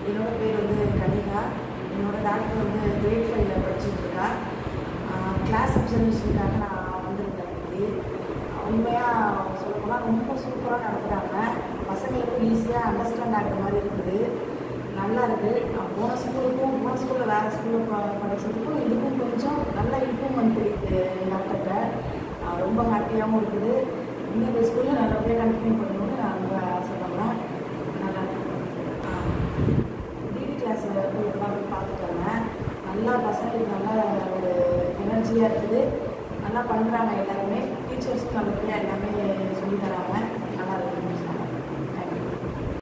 என்னோட பேர் வந்து கனிகா என்னோட டாக்டர் வந்து கிரேட் ஃபைவ்ல படிச்சுட்டு இருக்கா கிளாஸ் அப்சர்வேஷனுக்காக நான் வந்திருக்கேன் இன்னைக்கு உண்மையாக சொல்லப்போனால் ரொம்ப சூப்பராக நடத்துகிறாங்க பசங்களுக்கு ஈஸியாக அண்டர்ஸ்டாண்ட் ஆகிற மாதிரி இருக்குது நல்லா இருக்குது நான் போன ஸ்கூலுக்கும் போன ஸ்கூலில் வேறு ஸ்கூலில் ப படித்ததுக்கும் இதுக்கும் கொஞ்சம் நல்ல இம்ப்ரூவ்மெண்ட் இருக்குது டாக்டர்கிட்ட ஆஹ் ரொம்ப ஹாப்பியாகவும் இருக்குது இன்னும் இந்த ஸ்கூலில் நல்லபடியாக கண்டினியூ பண்ணணும்னு நான் ரொம்ப ஆசைப்படுறேன் நல்லா டிடி கிளாஸ் போய் இப்பதான் போய் பார்த்துட்டு வந்தேன் நல்லா பசங்களுக்கு நல்ல ஒரு எனர்ஜியாக இருக்குது நல்லா பண்ணுறாங்க எல்லாருமே டீச்சர்ஸும் நல்லபடியாக எல்லாமே சொல்லித் தராங்க